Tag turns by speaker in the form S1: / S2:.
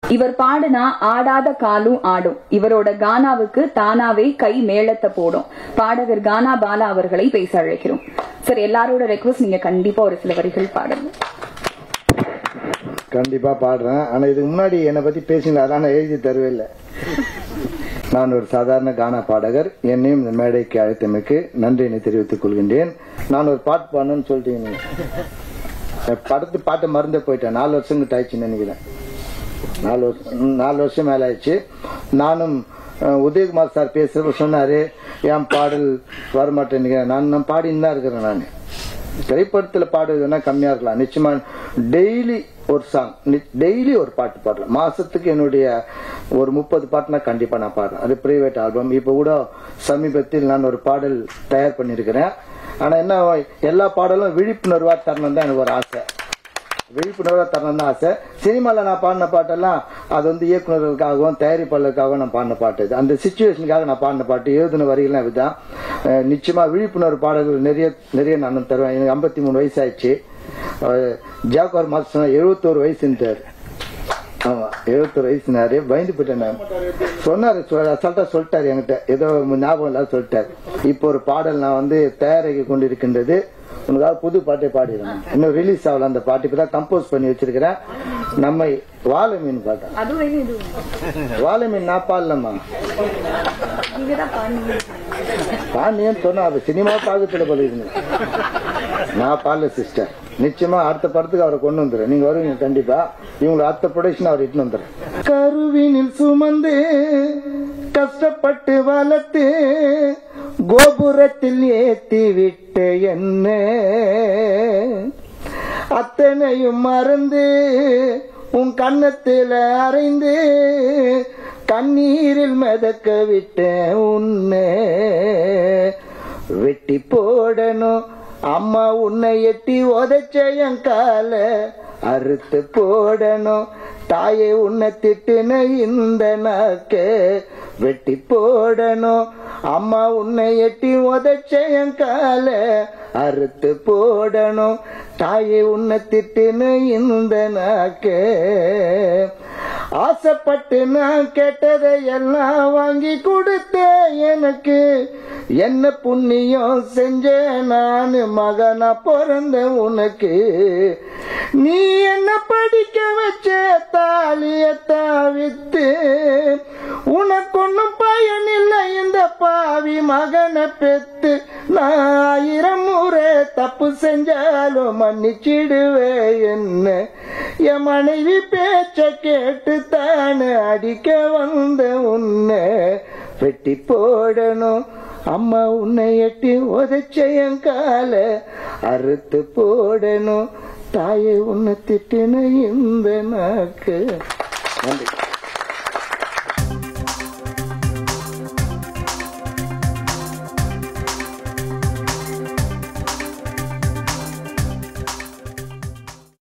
S1: இவர் பாடுனா ஆடாத காலும் ஆடும் இவரோட கானாவுக்கு தானாவே கை மேளத்தை போடும் பாடகர் கானா பாலா அவர்களை பேச அழைக்கிறோம் சார் எல்லாரோட ரெக்வஸ்ட் நீங்க கண்டிப்பா ஒரு சில வரிகள் பாடுங்க
S2: கண்டிப்பா பாடுறேன் ஆனா இதுக்கு முன்னாடி என்னை பத்தி பேசினா அதான் நான் எழுதி தருவே இல்லை நான் ஒரு சாதாரண கானா பாடகர் என்னையும் இந்த மேடைக்கு அழைத்தமைக்கு நன்றியினை தெரிவித்துக் கொள்கின்றேன் நான் ஒரு பாட்டு பாடணும்னு சொல்லிட்டீங்க நீங்க. நான் படத்து பாட்டு மறந்தே போயிட்டேன் நாலு வருஷம் கிட்ட ஆயிடுச்சுன்னு நினைக்கிறேன் நாலு வருஷம் ம், நாலு வருஷம் மேல ஆயிடுச்சு நானும் அஹ், உதயகுமார் சார் பேசுறப்ப சொன்னாரு என் பாடல் வரமாட்டேன்னு நான் நான் பாடின்னு தான் இருக்கிறேன் நான் திரைப்படத்துல பாடுறதுன்னா கம்மியா இருக்கலாம் நிச்சயமா டெய்லி ஒரு சாங் டெய்லி ஒரு பாட்டு பாடலாம் மாசத்துக்கு என்னுடைய ஒரு முப்பது பாட்டுனா கண்டிப்பா நான் பாடுறேன் அது பிரைவேட் ஆல்பம் இப்ப கூட சமீபத்தில் நான் ஒரு பாடல் தயார் பண்ணியிருக்கிறேன் ஆனா என்ன எல்லா பாடலும் விழிப்புணர்வா தரணும் தான் எனக்கு ஒரு ஆசை விழிப்புணர்வா தரணும் தான் ஆசை சினிமால நான் பாடின பாட்டெல்லாம் அது வந்து இயக்குநர்களுக்காகவும் தயாரிப்பாளருக்காகவும் நான் பாடின பாட்டு இது அந்த சுச்சுவேஷனுக்காக நான் பாடின பாட்டு எழுதின வரிகள்லாம் இதுதான் அஹ் நிச்சயமா விழிப்புணர்வு பாடல்கள் நிறைய நிறைய நான் தருவேன் எனக்கு ஐம்பத்தி மூணு வயசு ஆயிடுச்சு அஹ் ஜாக்குவார் மாஸ்டர் எழுபத்தோரு வயசுன்றாரு ஆமா எழுபத்தொரு வயசுனாரு பயந்து போயிட்டேன் நான் சொன்னாரு சொ- அசால்ட்டா சொல்லிட்டாரு என்கிட்ட ஏதோ ஞாபகம் இல்லாத சொல்லிட்டாரு இப்போ ஒரு பாடல் நான் வந்து தயாரிக்க கொண்டிருக்கின்றது உனக்காக புது பாட்டை பாடிடுறேன் இன்னும் ரிலீஸ் ஆகல அந்த பாட்டு இப்பதான் கம்போஸ் பண்ணி வச்சிருக்கிறேன் நம்ம வாழை மீன் பாட்டேன் வாழை மீன் நான் பாடலம்மா பாண்டியன் சொன்னா அது சினிமா பாகத்துல பதிலுங்க நான் பாடல சிஸ்டர் நிச்சயமா அடுத்த படத்துக்கு அவரை கொண்டு வந்துடுறேன் நீங்க வருவீங்க கண்டிப்பா இவங்களை அடுத்த ப்ரொடக்ஷன் அவர் இட்டு வந்துடுறேன் கருவினில் சுமந்து கஷ்டப்பட்டு வளர்த்து கோபுரத்தில் ஏத்தி விட்ட என்ன அத்தனையும் மறந்து உன் கன்னத்தில் அரைந்து கண்ணீரில் மிதக்க விட்ட உன்னை வெட்டி போடணும் அம்மா உன்னை எட்டி உதைச்ச என் கால அறுத்து போடணும் தாயை உன்னை திட்டுன இந்த நாக்க வெட்டி போடணும் அம்மா உன்னை எட்டி உதைச்ச என் கால அறுத்து போடணும் தாயை உன்னை திட்டுன இந்த நாக்க ஆசைப்பட்டு நான் கேட்டதை எல்லாம் வாங்கி கொடுத்த எனக்கு என்ன புண்ணியம் செஞ்ச நான் மகனா பிறந்த உனக்கு நீ என்ன படிக்க வச்ச தாலிய தாவித்து உனக்கு ஒன்னும் பயன் இல்லை இந்த பாவி மகனை பெத்து நான் ஆயிரம் முறை தப்பு செஞ்சாலும் மன்னிச்சிடுவே என்ன என் மனைவி பேச்ச கேட்டு தானே அடிக்க வந்த உன்னை வெட்டி போடணும் அம்மா உன்னை எட்டி உதைச்ச என் கால அறுத்து போடணும் தாயை உன்னை திட்டின இந்த நாக்கு நன்றி